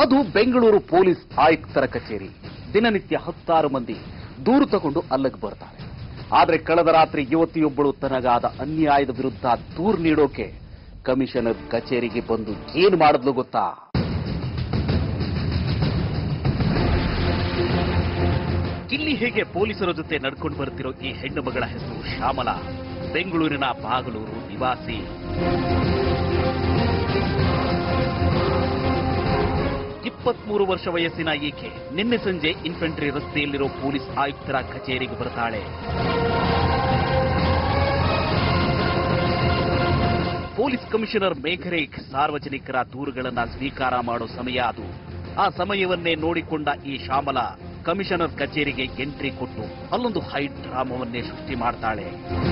ಅದು ಬೆಂಗಳೂರು ಪೊಲೀಸ್ ಆಯುಕ್ತರ ಕಚೇರಿ ದಿನನಿತ್ಯ ಹತ್ತಾರು ಮಂದಿ ದೂರು ತಗೊಂಡು ಅಲ್ಲಿಗೆ ಬರ್ತಾರೆ ಆದ್ರೆ ಕಳೆದ ರಾತ್ರಿ ಯುವತಿಯೊಬ್ಬಳು ತನಗಾದ ಅನ್ಯಾಯದ ವಿರುದ್ಧ ದೂರು ನೀಡೋಕೆ ಕಮಿಷನರ್ ಕಚೇರಿಗೆ ಬಂದು ಏನ್ ಮಾಡಿದ್ಲು ಗೊತ್ತಾ ಇಲ್ಲಿ ಹೇಗೆ ಪೊಲೀಸರ ಜೊತೆ ನಡ್ಕೊಂಡು ಬರ್ತಿರೋ ಈ ಹೆಣ್ಣು ಮಗಳ ಹೆಸರು ಶ್ಯಾಮಲ ಬೆಂಗಳೂರಿನ ಬಾಗಲೂರು ನಿವಾಸಿ ಇಪ್ಪತ್ಮೂರು ವರ್ಷ ವಯಸ್ಸಿನ ಈಕೆ ನಿನ್ನೆ ಸಂಜೆ ಇನ್ಫೆಂಟ್ರಿ ರಸ್ತೆಯಲ್ಲಿರೋ ಪೊಲೀಸ್ ಆಯುಕ್ತರ ಕಚೇರಿಗೆ ಬರ್ತಾಳೆ ಪೊಲೀಸ್ ಕಮಿಷನರ್ ಮೇಘರೇಖ್ ಸಾರ್ವಜನಿಕರ ದೂರುಗಳನ್ನ ಸ್ವೀಕಾರ ಮಾಡೋ ಸಮಯ ಅದು ಆ ಸಮಯವನ್ನೇ ನೋಡಿಕೊಂಡ ಈ ಶ್ಯಾಮಲ ಕಮಿಷನರ್ ಕಚೇರಿಗೆ ಎಂಟ್ರಿ ಕೊಟ್ಟು ಅಲ್ಲೊಂದು ಹೈ ಡ್ರಾಮವನ್ನೇ ಸೃಷ್ಟಿ ಮಾಡ್ತಾಳೆ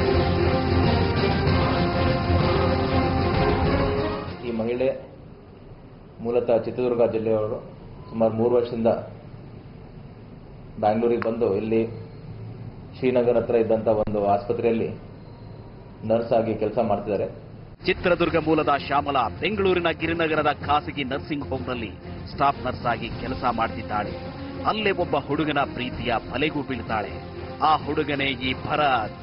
ಈ ಮಹಿಳೆ ಮೂಲತಃ ಚಿತ್ರದುರ್ಗ ಜಿಲ್ಲೆಯವರು ಸುಮಾರು ಮೂರು ವರ್ಷದಿಂದ ಬ್ಯಾಂಗ್ಳೂರಿಗೆ ಬಂದು ಇಲ್ಲಿ ಶ್ರೀನಗರ್ ಹತ್ರ ಇದ್ದಂಥ ಒಂದು ಆಸ್ಪತ್ರೆಯಲ್ಲಿ ನರ್ಸ್ ಆಗಿ ಕೆಲಸ ಮಾಡ್ತಿದ್ದಾರೆ ಚಿತ್ರದುರ್ಗ ಮೂಲದ ಶ್ಯಾಮಲ ಬೆಂಗಳೂರಿನ ಗಿರಿನಗರದ ಖಾಸಗಿ ನರ್ಸಿಂಗ್ ಹೋಮ್ನಲ್ಲಿ ಸ್ಟಾಫ್ ನರ್ಸ್ ಆಗಿ ಕೆಲಸ ಮಾಡ್ತಿದ್ದಾಳೆ ಅಲ್ಲೇ ಒಬ್ಬ ಹುಡುಗನ ಪ್ರೀತಿಯ ಬಲೆಗೂ ಬೀಳ್ತಾಳೆ ಆ ಹುಡುಗನೇ ಈ ಭರತ್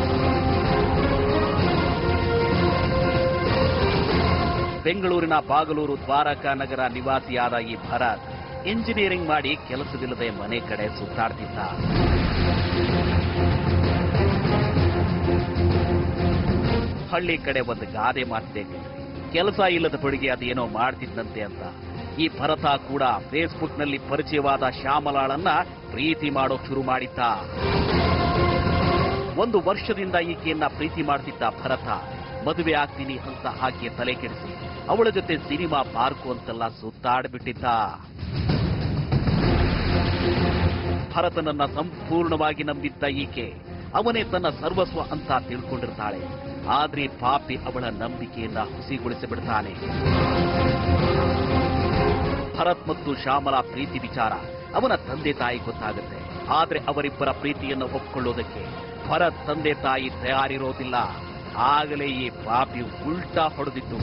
ಬೆಂಗಳೂರಿನ ಬಾಗಲೂರು ದ್ವಾರಕಾ ನಗರ ನಿವಾಸಿಯಾದ ಈ ಭರತ್ ಇಂಜಿನಿಯರಿಂಗ್ ಮಾಡಿ ಕೆಲಸವಿಲ್ಲದೆ ಮನೆ ಕಡೆ ಸುತ್ತಾಡ್ತಿದ್ದ ಹಳ್ಳಿ ಕಡೆ ಒಂದು ಗಾದೆ ಮಾತಿದೆ ಕೆಲಸ ಇಲ್ಲದ ಹುಡುಗಿ ಅದೇನೋ ಮಾಡ್ತಿದ್ದಂತೆ ಅಂತ ಈ ಭರತ ಕೂಡ ಫೇಸ್ಬುಕ್ ನಲ್ಲಿ ಪರಿಚಯವಾದ ಶ್ಯಾಮಲಾಳನ್ನ ಪ್ರೀತಿ ಮಾಡೋಕ್ ಶುರು ಮಾಡಿದ್ದ ಒಂದು ವರ್ಷದಿಂದ ಈಕೆಯನ್ನ ಪ್ರೀತಿ ಮಾಡ್ತಿದ್ದ ಭರತ ಮದುವೆ ಆಗ್ತೀನಿ ಅಂತ ಆಕೆ ತಲೆ ಕೆಡಿಸಿ ಅವಳ ಜೊತೆ ಸಿನಿಮಾ ಪಾರ್ಕು ಅಂತೆಲ್ಲ ಸುತ್ತಾಡ್ಬಿಟ್ಟಿದ್ದ ಭರತನನ್ನ ಸಂಪೂರ್ಣವಾಗಿ ನಂಬಿದ್ದ ಈಕೆ ಅವನೇ ತನ್ನ ಸರ್ವಸ್ವ ಅಂತ ತಿಳ್ಕೊಂಡಿರ್ತಾಳೆ ಆದ್ರೆ ಪಾಪಿ ಅವಳ ನಂಬಿಕೆಯನ್ನ ಹುಸಿಗೊಳಿಸಿಬಿಡ್ತಾನೆ ಭರತ್ ಮತ್ತು ಶ್ಯಾಮಲ ಪ್ರೀತಿ ವಿಚಾರ ಅವನ ತಂದೆ ತಾಯಿ ಗೊತ್ತಾಗುತ್ತೆ ಆದ್ರೆ ಅವರಿಬ್ಬರ ಪ್ರೀತಿಯನ್ನು ಒಪ್ಕೊಳ್ಳೋದಕ್ಕೆ ಭರತ್ ತಂದೆ ತಾಯಿ ತಯಾರಿರೋದಿಲ್ಲ ಆಗಲೇ ಈ ಪಾಪಿ ಉಲ್ಟಾ ಹೊಡೆದಿದ್ದು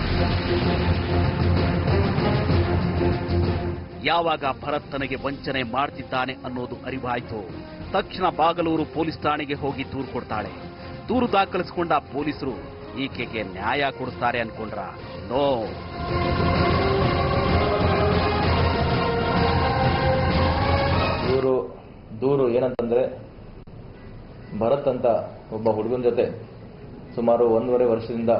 ಯಾವಾಗ ಭರತ್ ತನಗೆ ವಂಚನೆ ಮಾಡ್ತಿದ್ದಾನೆ ಅನ್ನೋದು ಅರಿವಾಯಿತು ತಕ್ಷಣ ಬಾಗಲೂರು ಪೊಲೀಸ್ ಠಾಣೆಗೆ ಹೋಗಿ ದೂರು ಕೊಡ್ತಾಳೆ ದೂರು ದಾಖಲಿಸಿಕೊಂಡ ಪೊಲೀಸರು ಈಕೆಗೆ ನ್ಯಾಯ ಕೊಡಿಸ್ತಾರೆ ಅನ್ಕೊಂಡ್ರ ನೋ ಇವರು ದೂರು ಏನಂತಂದ್ರೆ ಭರತ್ ಅಂತ ಒಬ್ಬ ಹುಡುಗನ ಜೊತೆ ಸುಮಾರು ಒಂದೂವರೆ ವರ್ಷದಿಂದ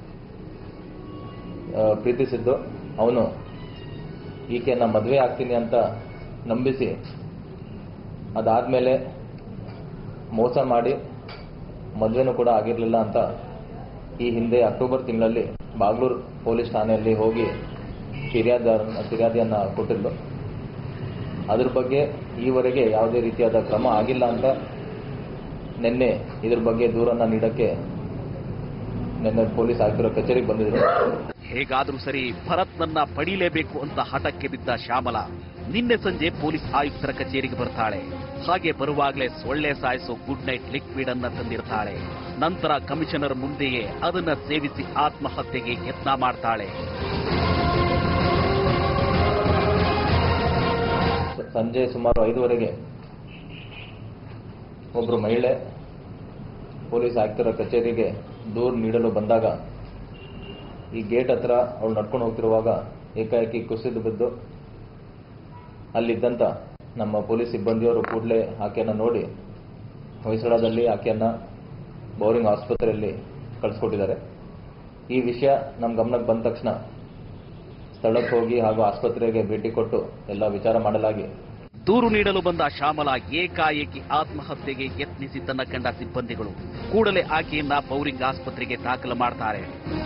ಆ, ಪ್ರೀತಿಸಿದ್ದು ಅವನು ಈಕೆಯನ್ನ ಮದುವೆ ಆಗ್ತೀನಿ ಅಂತ ನಂಬಿಸಿ ಅದಾದ್ಮೇಲೆ ಮೋಸ ಮಾಡಿ ಮದುವೆನೂ ಕೂಡ ಆಗಿರಲಿಲ್ಲ ಅಂತ ಈ ಹಿಂದೆ ಅಕ್ಟೋಬರ್ ತಿಂಗಳಲ್ಲಿ ಬಾಗ್ಲೂರು ಪೊಲೀಸ್ ಠಾಣೆಯಲ್ಲಿ ಹೋಗಿ ಫಿರ್ಯಾದ ಫಿರ್ಯಾದಿಯನ್ನು ಕೊಟ್ಟಿದ್ದು ಅದ್ರ ಬಗ್ಗೆ ಈವರೆಗೆ ಯಾವುದೇ ರೀತಿಯಾದ ಕ್ರಮ ಆಗಿಲ್ಲ ಅಂತ ನಿನ್ನೆ ಇದ್ರ ಬಗ್ಗೆ ದೂರನ್ನ ನೀಡಕ್ಕೆ ನಿನ್ನೆ ಪೊಲೀಸ್ ಆಯುಕ್ತರ ಕಚೇರಿಗೆ ಬಂದಿದ್ರು ಹೇಗಾದ್ರೂ ಸರಿ ಭರತ್ನನ್ನ ಪಡೀಲೇಬೇಕು ಅಂತ ಹಠಕ್ಕೆ ಬಿದ್ದ ಶ್ಯಾಮಲ ನಿನ್ನೆ ಸಂಜೆ ಪೊಲೀಸ್ ಆಯುಕ್ತರ ಕಚೇರಿಗೆ ಬರ್ತಾಳೆ ಹಾಗೆ ಬರುವಾಗಲೇ ಸೊಳ್ಳೆ ಸಾಯಿಸೋ ಗುಡ್ ನೈಟ್ ಲಿಕ್ವಿಡ್ ಅನ್ನ ತಂದಿರ್ತಾಳೆ ನಂತರ ಕಮಿಷನರ್ ಮುಂದೆಯೇ ಅದನ್ನ ಸೇವಿಸಿ ಆತ್ಮಹತ್ಯೆಗೆ ಯತ್ನ ಮಾಡ್ತಾಳೆ ಸಂಜೆ ಸುಮಾರು ಐದುವರೆಗೆ ಒಬ್ಬರು ಮಹಿಳೆ ಪೊಲೀಸ್ ಆಯುಕ್ತರ ಕಚೇರಿಗೆ ದೂರು ನೀಡಲು ಬಂದಾಗ ಈ ಗೇಟ್ ಹತ್ರ ಅವಳು ನಡ್ಕೊಂಡು ಹೋಗ್ತಿರುವಾಗ ಏಕಾಏಕಿ ಕುಸಿದು ಬಿದ್ದು ಅಲ್ಲಿದ್ದಂಥ ನಮ್ಮ ಪೊಲೀಸ್ ಸಿಬ್ಬಂದಿಯವರು ಕೂಡಲೇ ಆಕೆಯನ್ನು ನೋಡಿ ಹೊಯ್ಸಳದಲ್ಲಿ ಆಕೆಯನ್ನು ಬೌರಿಂಗ್ ಆಸ್ಪತ್ರೆಯಲ್ಲಿ ಕಳಿಸ್ಕೊಟ್ಟಿದ್ದಾರೆ ಈ ವಿಷಯ ನಮ್ಮ ಗಮನಕ್ಕೆ ಬಂದ ತಕ್ಷಣ ಸ್ಥಳಕ್ಕೆ ಹೋಗಿ ಹಾಗೂ ಆಸ್ಪತ್ರೆಗೆ ಭೇಟಿ ಕೊಟ್ಟು ಎಲ್ಲ ವಿಚಾರ ಮಾಡಲಾಗಿ ದೂರು ನೀಡಲು ಬಂದ ಶ್ಯಾಮಲ ಏಕಾಏಕಿ ಆತ್ಮಹತ್ಯೆಗೆ ಯತ್ನಿಸಿದ್ದನ್ನ ಕಂಡ ಸಿಬ್ಬಂದಿಗಳು ಕೂಡಲೇ ಆಕೆಯನ್ನ ಬೌರಿಂಗ್ ಆಸ್ಪತ್ರೆಗೆ ದಾಖಲು ಮಾಡ್ತಾರೆ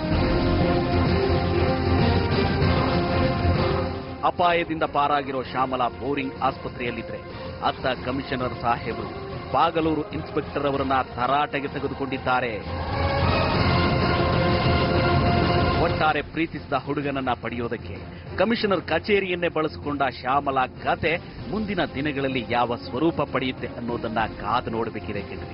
ಅಪಾಯದಿಂದ ಪಾರಾಗಿರೋ ಶ್ಯಾಮಲ ಬೋರಿಂಗ್ ಆಸ್ಪತ್ರೆಯಲ್ಲಿದ್ರೆ ಅತ್ತ ಕಮಿಷನರ್ ಸಾಹೇಬರು ಬಾಗಲೂರು ಇನ್ಸ್ಪೆಕ್ಟರ್ ಅವರನ್ನ ತರಾಟೆಗೆ ತೆಗೆದುಕೊಂಡಿದ್ದಾರೆ ಒಟ್ಟಾರೆ ಪ್ರೀತಿಸಿದ ಹುಡುಗನನ್ನ ಪಡೆಯೋದಕ್ಕೆ ಕಮಿಷನರ್ ಕಚೇರಿಯನ್ನೇ ಬಳಸಿಕೊಂಡ ಶ್ಯಾಮಲ ಕತೆ ಮುಂದಿನ ದಿನಗಳಲ್ಲಿ ಯಾವ ಸ್ವರೂಪ ಪಡೆಯುತ್ತೆ ಅನ್ನೋದನ್ನ ಕಾದು ನೋಡಬೇಕಿದೆ ಕಣ್ರಿ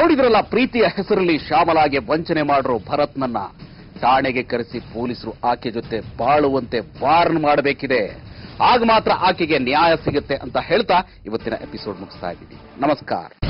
ನೋಡಿದ್ರಲ್ಲ ಪ್ರೀತಿಯ ಹೆಸರಲ್ಲಿ ಶ್ಯಾಮಲಾಗೆ ವಂಚನೆ ಮಾಡರು ಭರತ್ನನ್ನ ಠಾಣೆಗೆ ಕರೆಸಿ ಪೊಲೀಸರು ಆಕೆ ಜೊತೆ ಬಾಳುವಂತೆ ವಾರ್ನ್ ಮಾಡಬೇಕಿದೆ ಆಗ ಮಾತ್ರ ಆಕೆಗೆ ನ್ಯಾಯ ಸಿಗುತ್ತೆ ಅಂತ ಹೇಳ್ತಾ ಇವತ್ತಿನ ಎಪಿಸೋಡ್ ಮುಗಿಸ್ತಾ ಇದ್ದೀನಿ ನಮಸ್ಕಾರ